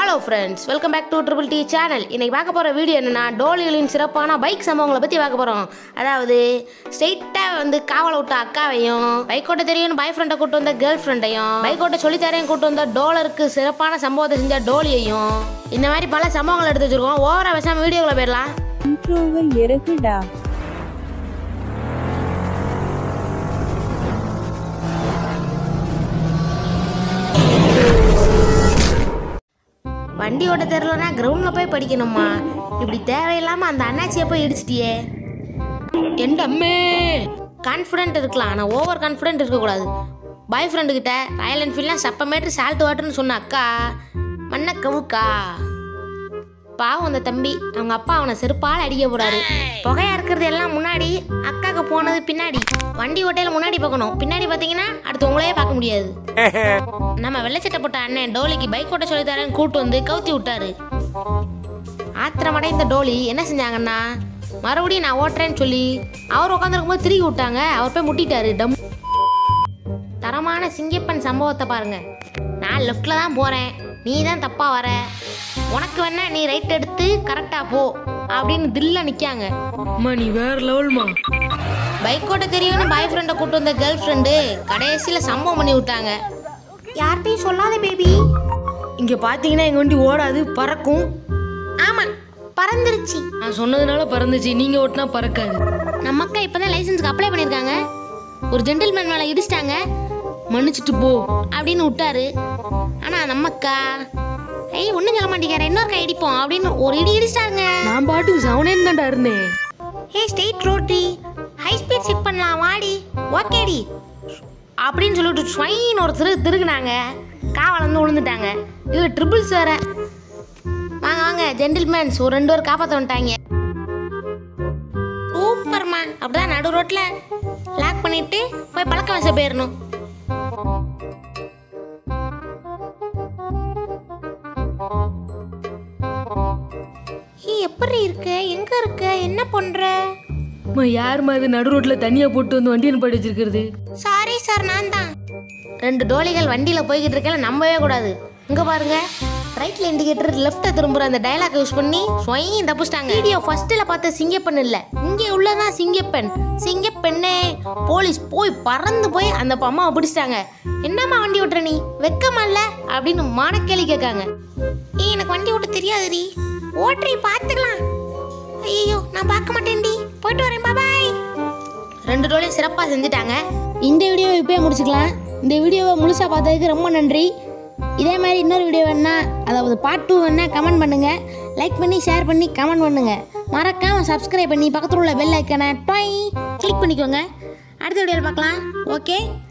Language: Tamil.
hello friends welcome back to triple D channel இன்னைக்கு பார்க்க போகிற வீடியோ என்னன்னா டோலிகளின் சிறப்பான பைக் சம்பவங்களை பற்றி பார்க்க போகிறோம் அதாவது ஸ்ட்ரெயிட்டாக வந்து காவலை விட்ட அக்காவையும் பைக் ஓட்ட தெரியும் பாய் ஃப்ரெண்டை கூட்டு வந்த கேர்ள் ஃப்ரெண்டையும் பைக் ஓட்ட சொல்லித்தரையும் கூட்டு வந்த டோலருக்கு சிறப்பான சம்பவத்தை செஞ்ச டோலியையும் இந்த மாதிரி பல சம்பவங்கள் எடுத்து வச்சிருக்கோம் ஓவரா பேசாம வீடியோக்குள்ள போயிடலாம் இன்ட்ரோவை இறக்குடா வண்டி ஓட்ட தெரியலனா கிரவுண்டில் போய் படிக்கணுமா இப்படி தேவையில்லாம அந்த அண்ணாச்சியை போய் இடிச்சிட்டியே எந்த அம்மே கான்ஃபிடென்ட் இருக்கலாம் ஆனால் ஓவர் கான்ஃபிடென்ட் இருக்கக்கூடாது பாய் ஃப்ரெண்டு கிட்ட ராயல் என்ஃபீல்ட்லாம் சப்பமேட்டு சால்ட் வாட்டர்னு சொன்ன அக்கா மண்ண கவுக்கா பாவம் அந்த தம்பி அவங்க அப்பா அவனை செருப்பால் அடிக்க போறாரு புகையா இருக்கிறது எல்லாம் முன்னாடி அக்காக்கு போனது பின்னாடி வண்டி ஓட்டையில முன்னாடி பார்க்கணும் பின்னாடி பார்த்தீங்கன்னா அடுத்து உங்களையே பார்க்க முடியாது நம்ம வெள்ளச்சட்டை போட்ட அண்ணன் டோலிக்கு பைக் ஓட்ட சொல்லி தரேன் கூட்டு வந்து கவுத்தி விட்டாரு ஆத்திரமடை இந்த டோலி என்ன செஞ்சாங்கன்னா மறுபடியும் நான் ஓட்டுறேன்னு சொல்லி அவர் உட்காந்துருக்கும் போது திரும்பி விட்டாங்க அவர் போய் முட்டிட்டாரு டம் தரமான சிங்கப்பன் சம்பவத்தை பாருங்க நான் லெஃப்ட்ல தான் போறேன் நீ தான் தப்பா வர உனக்கு வேணா நீ ரைட் எடுத்து கரெக்டா போ அப்படின்னு தில்ல நிக்காங்க அம்மா நீ வேற லெவல்மா பைக் ஓட்ட தெரியும்னு பாய் ஃப்ரெண்டை கூட்டு வந்த கேர்ள் ஃப்ரெண்டு கடைசியில் சம்பவம் பண்ணி விட்டாங்க யார்கிட்டையும் சொல்லாத பேபி இங்க பாத்தீங்கன்னா எங்க வண்டி ஓடாது பறக்கும் ஆமா பறந்துருச்சு நான் சொன்னதுனால பறந்துச்சு நீங்க ஓட்டினா பறக்காது நம்ம அக்கா இப்பதான் லைசன்ஸ்க்கு அப்ளை பண்ணியிருக்காங்க ஒரு ஜென்டில்மேன் மேலே இடிச்சிட்டாங்க மன்னிச்சிட்டு போ அப்படின்னு விட்டாரு ஆனா நம்ம அக்கா ஐய் ஒன்றும் சொல்ல மாட்டேங்கிறார் இன்னொரு கை இடிப்போம் அப்படின்னு ஒரு இடி இடிச்சிட்டாங்க நான் பாட்டுக்கு சவனேன்னு தான்டா இருந்தேன் ஹே ஸ்ட்ரெயிட் ரோட்டி ஹை ஸ்பீட் செக் பண்ணலாம் வாடி ஓகேடி அப்படின்னு சொல்லிட்டு ஸ்வைன் ஒரு திரு திருகுனாங்க காவல் வந்து விழுந்துட்டாங்க இது ட்ரிபிள்ஸ் வேற வாங்க வாங்க ஜென்டில்மேன்ஸ் ஒரு ரெண்டு பேர் காப்பாற்ற வந்துட்டாங்க சூப்பர்மா அப்படிதான் நடு ரோட்ல லாக் பண்ணிட்டு போய் பழக்க வச போயிடணும் ஹே எப்படி இருக்க எங்க இருக்க என்ன பண்ற அம்மா யாரும்மா இது நடு ரோட்ல தண்ணியா போட்டு வந்து வண்டி நிப்பாட்டி வச்சிருக்கிறது சாரி சார் நான் தான் ரெண்டு டோலிகள் வண்டியில் போய்கிட்டு இருக்கல நம்பவே கூடாது இங்கே பாருங்க ரைட்ல இண்டிகேட்டர் லெஃப்ட்டை திரும்புற அந்த டயலாக் யூஸ் பண்ணி ஸ்வையும் தப்பிச்சிட்டாங்க வீடியோ ஃபர்ஸ்ட்ல பார்த்த சிங்கப்பெண் இல்ல இங்கே உள்ளதான் சிங்கப்பெண் சிங்கப்பெண்ணே போலீஸ் போய் பறந்து போய் அந்த அம்மாவை பிடிச்சிட்டாங்க என்னம்மா வண்டி ஓட்டுற நீ வெக்கமா இல்ல அப்படின்னு மானக்கேளி கேட்காங்க ஏய் எனக்கு வண்டி ஓட்ட தெரியாதுடி ஓட்டுறி பார்த்துக்கலாம் ஐயோ நான் பார்க்க மாட்டேன்டி போயிட்டு வரேன் பாய் ரெண்டு ரோலையும் சிறப்பாக செஞ்சுட்டாங்க இந்த வீடியோவை இப்போயே முடிச்சுக்கலாம் இந்த வீடியோவை முழுசாக பார்த்ததுக்கு ரொம்ப நன்றி இதே மாதிரி இன்னொரு வீடியோ வேணா அதாவது பார்ட் டூ வேணா கமெண்ட் பண்ணுங்கள் லைக் பண்ணி ஷேர் பண்ணி கமெண்ட் பண்ணுங்கள் மறக்காமல் சப்ஸ்கிரைப் பண்ணி பக்கத்தில் உள்ள பெல் ஐக்கனை டாய் கிளிக் பண்ணிக்கோங்க அடுத்த வீடியோவில் பார்க்கலாம் ஓகே